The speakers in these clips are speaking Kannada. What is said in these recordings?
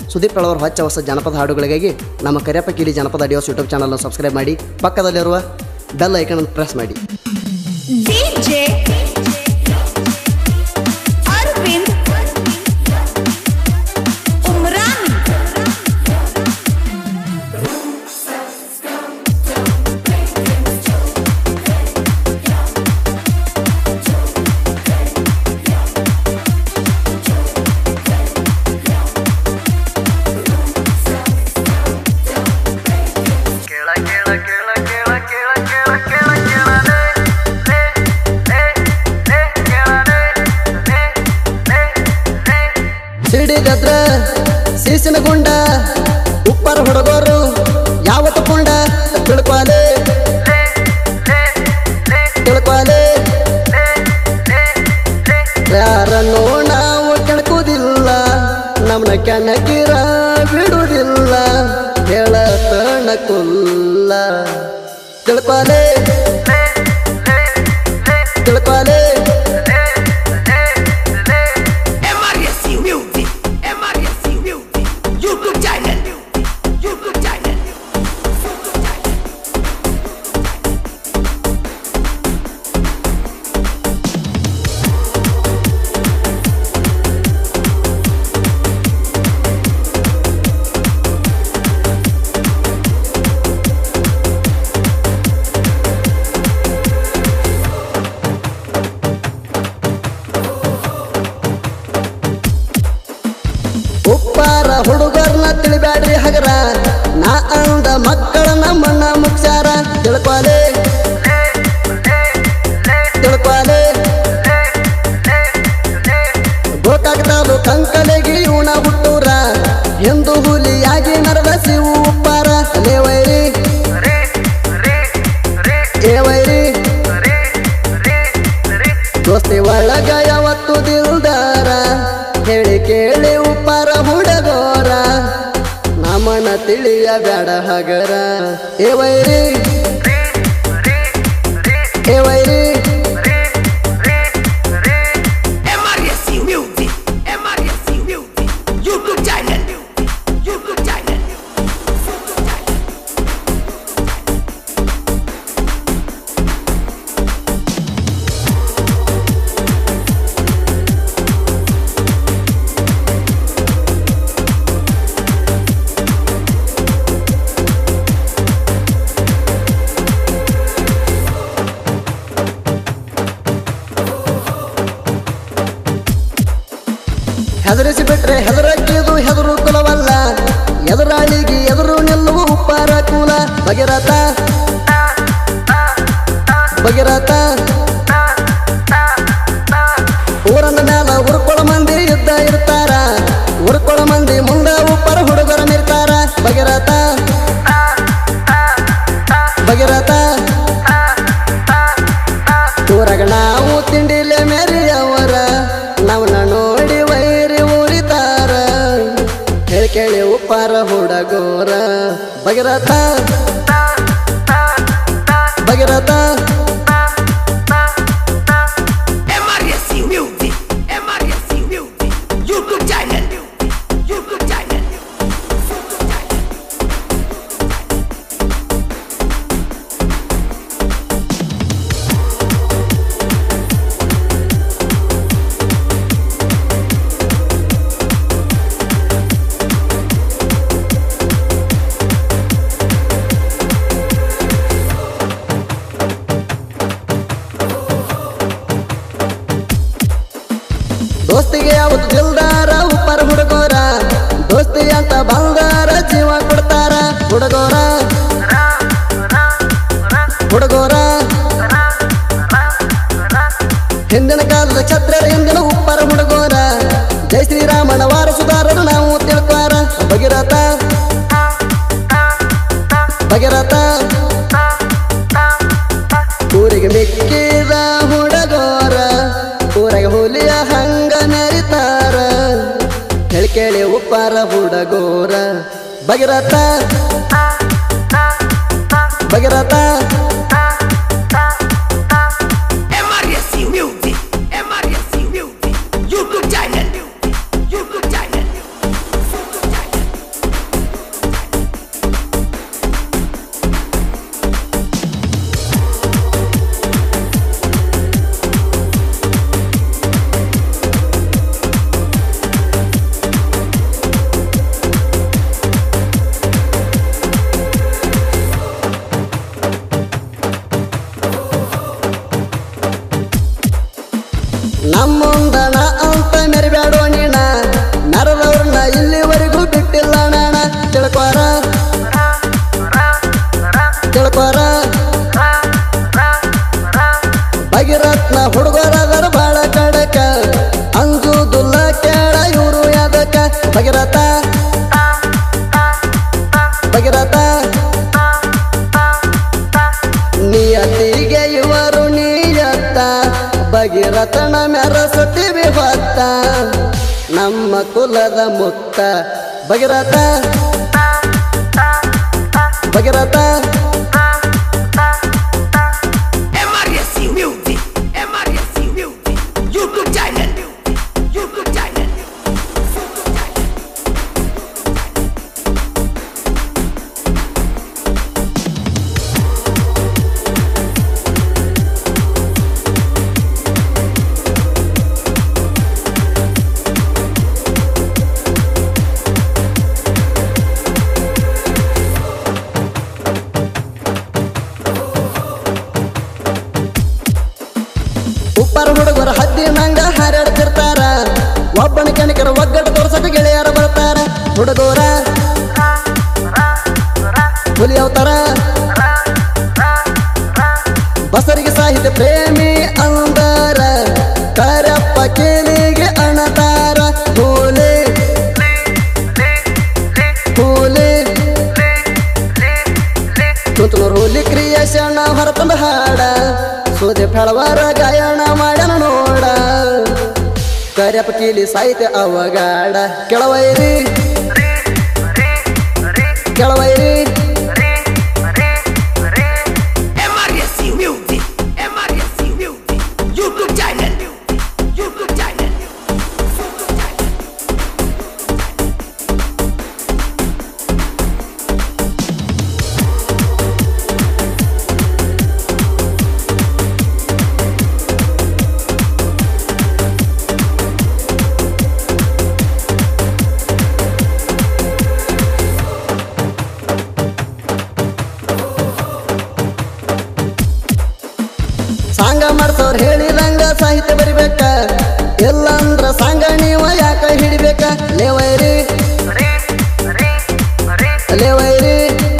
ಸುದೀಪ್ ರಳವರ ಹೊಚ್ಚ ಹೊಸ ಜನಪದ ಹಾಡುಗಳಿಗಾಗಿ ನಮ್ಮ ಕರಿಯಪ್ಪ ಕಿಲಿ ಜನಪದ ಅಡಿಯೋಸ್ ಯೂಟ್ಯೂಬ್ ಚಾನಲ್ನ ಸಬ್ಸ್ಕ್ರೈಬ್ ಮಾಡಿ ಪಕ್ಕದಲ್ಲಿರುವ ಬೆಲ್ ಐಕನ್ ಪ್ರೆಸ್ ಮಾಡಿ DJ Arvind Umrani ಕೇಳ ಕೇಳ ಕೇಳ ಕೇಳ ಕೇಳ ಕೇಳ ಕೇಳ ಕೇಳದೆ ಲೇ ಲೇ ಲೇ ಕೇಳದೆ ಲೇ ಲೇ ಲೇ ಸಿಡಿಗದ್ರ ಸೀಸಿನ ಗುಂಡ ಉಪ್ಪರ ಹುಡುಗರು ಯಾವತ್ತು ಕುಂಡ ತಿಳ್ಕೊಲೆ ಲೇ ಲೇ ಲೇ ತಿಳ್ಕೊಲೆ ಲೇ ಲೇ ಲೇ ಯಾರನ್ನು ನಾವು ಕೆಣಕುವುದಿಲ್ಲ ನಮ್ಮನ್ನ ಕೆಣಕಿರ ಬಿಡುವುದಿಲ್ಲ ಹೇಳತನ ಕುಲ್ಲ ತಿಳ್ಕೊಲೆ ಲೇ ಲೇ ಲೇ ತಿಳ್ಕೊಲೆ ಲೇ ಲೇ ಲೇ MRSC Music, MRSC Music, YouTube channel, YouTube channel. Uppara ಹುಡುಗರ್ನ ತಿಳಿಬ್ಯಾಡ್ರಿ ಹಗರ ನಾ ಅಂದ ಮಕ್ಕಳನ್ನ ಮಣ್ಣ ಮುಗ್ಸ್ಯಾರ ತಿಳ್ಕೊಲೆ ತಿಳ್ಕೊಲೆ ಗೋಕಾಕ್ತಾಲು ಕಂಕಲೆಗೆ ಇವನ ಹುಟ್ಟೂರ ಎಂದು ಹುಲಿಯಾಗಿ ನರದ ಸಿವು ಉಪ್ಪಾರ ಲೇವೈರಿ ಏವೈರಿ ದೋಸ್ತಿ ಒಳಗ ಯಾವತ್ತು ದಿಲ್ದಾರ ಹೇಳಿ ಕೇಳಿ ಉಪ್ಪಾರ ಹುಡಗೋರ ನಮನ ತಿಳಿಯ ಬ್ಯಾಡ ಹಗರ ಏವೈರಿ ಏವೈರಿ MRSC Music, MRSC Music, YouTube channel, YouTube channel. ಹೆದರಿಸಿ ಬಿಟ್ರೆ ಹೆದರಕ್ಕಿದು ಹೆದರು ಕುಲವಲ್ಲ ಎದುರಾಳಿಗೆ ಎದುರು ನಿಲ್ಲುವ ಉಪ್ಪಾರ ಕುಲ ಭಗೀರಥ ಭಗೀರಥ ಊರನ ಮ್ಯಾಲ ಉರ್ಕೊಳ ಮಂದಿ ಇದ್ದ ಇರ್ತಾರ ಉರ್ಕೊಳ ಮಂದಿ ಮುಂದ ಉಪ್ಪರ ಹುಡುಗರ ನಿರ್ತಾರ ಭಗೀರಥ ಭಗೀರಥ ಊರಾಗ ನಾವು ತಿಂಡಿಲೆ ಮೆರಿಯವರ ನವನ ನೋಡಿ ವೈರಿ ಉರಿತಾರ ಹೇಳಿ ಕೇಳಿ Uppara ಹುಡಗೋರ Bhagiratha Bhagiratha MRSC Music, MRSC Music, YouTube channel, YouTube channel. ದೋಸ್ತಿಗೆ ಯಾವತ್ತು ದಿಲ್ದಾರ ಉಪ್ಪರ ಹುಡುಗೋರ ದೋಸ್ತಿ ಅಂತ ಬಂಗಾರ ಜೀವ ಕೊಡ್ತಾರ ಹುಡುಗೋರ ಹುಡುಗೋರ ಹಿಂದಿನ ಕಾಲದ ಛತ್ರರ ಹಿಂದಿನ ಉಪ್ಪರ ಹುಡುಗೋರ ಜೈ ಶ್ರೀರಾಮನ ವಾರಸುದಾರರು ನಾವು ತಿಳ್ಕೋರ ಭಗೀರಥ ಭಗೀರಥ ಊರಿಗೆ ಮಿಕ್ಕಿದ ಹುಡುಗೋರ ಊರಾಗ ಹುಲಿಯ ಹಂಗ ಮೆರಿತಾರ ಹೇಳಿ ಕೇಳಿ Uppara ಹುಡುಗೋರ Bhagiratha Bhagiratha MRSC Music, MRSC Music, YouTube channel, YouTube channel. ಭಗೀರಥನ ಮೆರಸುತ್ತೀವಿ ಹೊತ್ತ ನಮ್ಮ ಕುಲದ ಮುತ್ತ Bhagiratha Bhagiratha MRSC Music. MRSC Music. YouTube channel. YouTube channel. ಉಪ್ಪರ ಹುಡುಗರು ಹದ್ದಿ ನಂಗ ಹಾರಾಡ್ತಿರ್ತಾರ ಒಬ್ಬನ ಕೆಣಕರ ಒಗ್ಗಟ್ಟು ತೋರ್ಸಕ ಗೆಳೆಯರ ಬರ್ತಾರ ಹುಡುಗರ ಹುಲಿ ಅವತಾರ ಬಸರಿಗೆ ಸಾಹಿತ್ಯ ಪ್ರೇಮಿ ಅಂದಾರ ಕರಪ್ಪ ಕೇಳಿಗೆ ಅಣತಾರ ಹೋಲೆ ಹೋಲೆ ತುತ್ತನೂರು ಹೋಲಿ ಕ್ರಿಯೇಷನ್ ಹೊರತಂದ ಹಾಡ ಸೋದೆ ಫೆಳವಾರ ಗಾಯನ ಮಾಡ್ಯಾನ ನೋಡ ಕರ್ಯಪ್ಪ ಕೀಲಿ ಸಾಹಿತ್ಯ ಅವಗಾಡ ಕೆಳವೈರಿ ಕೆಳವೈರಿ MRSC Music. MRSC Music. YouTube channel. YouTube channel. ಸಾಂಗ ಮಾಡ್ಸೋರ್ ಹೇಳಿದಂಗ ಸಾಹಿತ್ಯ ಬರಿಬೇಕ ಇಲ್ಲಂದ್ರ ಸಾಂಗ ನೀವ ಯಾಕ ಹಿಡಿಬೇಕ ಲೇವೈರಿ ಲೇವೈರಿ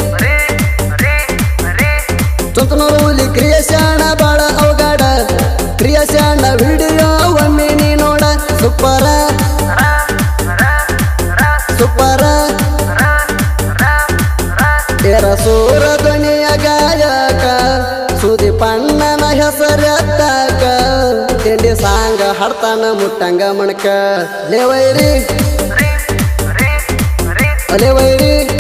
ತುತ್ತನೂರು ಹುಲಿ ಕ್ರಿಯೇಷನ್ ಬಾಳ ಅವಗಾಡ ಕ್ರಿಯೇಷನ್ ವಿಡಿಯೋ ಒಮ್ಮೆ ನೀ ನೋಡ ಸೂಪರ ಸೂಪರ ಏರ ಸೂರ ಧ್ವನಿಯ ಗಾಯಕ ಸುದಿ ಪಣ್ಣನ ಹೆಸರತ್ತಾಕ ತಿಂಡಿ ಸಾಂಗ ಹಾಡ್ತಾನ ಮುಟ್ಟಂಗ ಮಣಕ ಲೇವೈರಿ ಲೇವೈರಿ